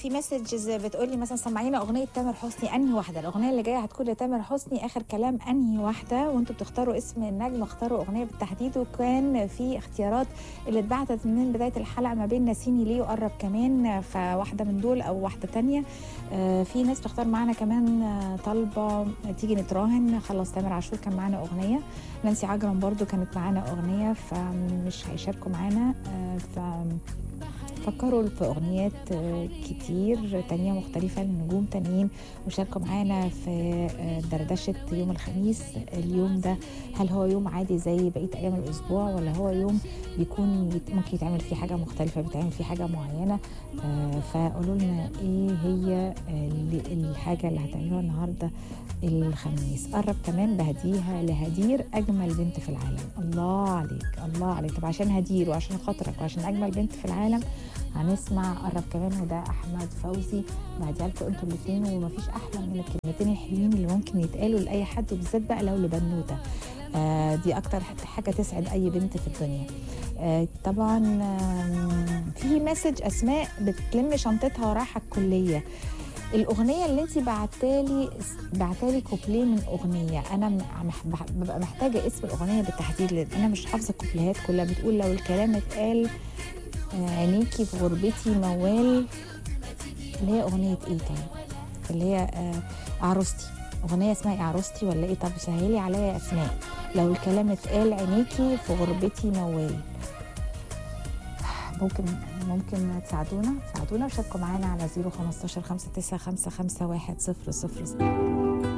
في مسجز بتقول لي مثلا سمعينا اغنيه تامر حسني انهي واحده الاغنيه اللي جايه هتكون لتامر حسني اخر كلام انهي واحده وانتوا بتختاروا اسم النجم اختاروا اغنيه بالتحديد وكان في اختيارات اللي اتبعتت من بدايه الحلقه ما بين نسيني ليه وقرب كمان فواحده من دول او واحده تانية آه، في ناس بتختار معانا كمان آه، طالبه تيجي نتراهن خلاص تامر عاشور كان معانا اغنيه نانسي عجرم برضو كانت معانا اغنيه فمش هيشاركوا معانا آه، ف فكروا في اغنيات آه، كتير تانية مختلفة لنجوم تانيين وشاركوا معانا في آه، دردشة يوم الخميس اليوم ده هل هو يوم عادي زي بقية أيام الأسبوع ولا هو يوم بيكون يت- ممكن يتعمل فيه حاجة مختلفة بيتعمل فيه حاجة معينة آه، فقولوا لنا ايه هي آه، اللي- الحاجة اللي هتعملوها النهاردة الخميس قرب كمان بهديها لهدير أجمل بنت في العالم الله عليك الله عليك طب عشان هدير وعشان خاطرك وعشان أجمل بنت في العالم هنسمع قرب كمان وده احمد فوزي بعديها لكم انتوا الاثنين ومفيش احلى من الكلمتين الحلوين اللي ممكن يتقالوا لاي حد وبالذات بقى لو لبنوته آه دي اكتر حاجه تسعد اي بنت في الدنيا آه طبعا آم، في مسج اسماء بتلم شنطتها ورايحه الكليه الاغنيه اللي انت بعتالي بعتالي كوبليه من اغنيه انا م- مح- بح- ببقى محتاجه اسم الاغنيه بالتحديد لان انا مش حافظه الكوبليهات كلها بتقول لو الكلام اتقال آه، عينيكي في غربتي موال اللي هي اغنيه ايه تاني اللي هي آه، عروستي اغنيه اسمها إيه، عروستي ولا ايه طب سهلي عليا اسماء لو الكلام اتقال عينيكي في غربتي موال ممكن ممكن تساعدونا تساعدونا وشاركوا معانا على 015 595 5100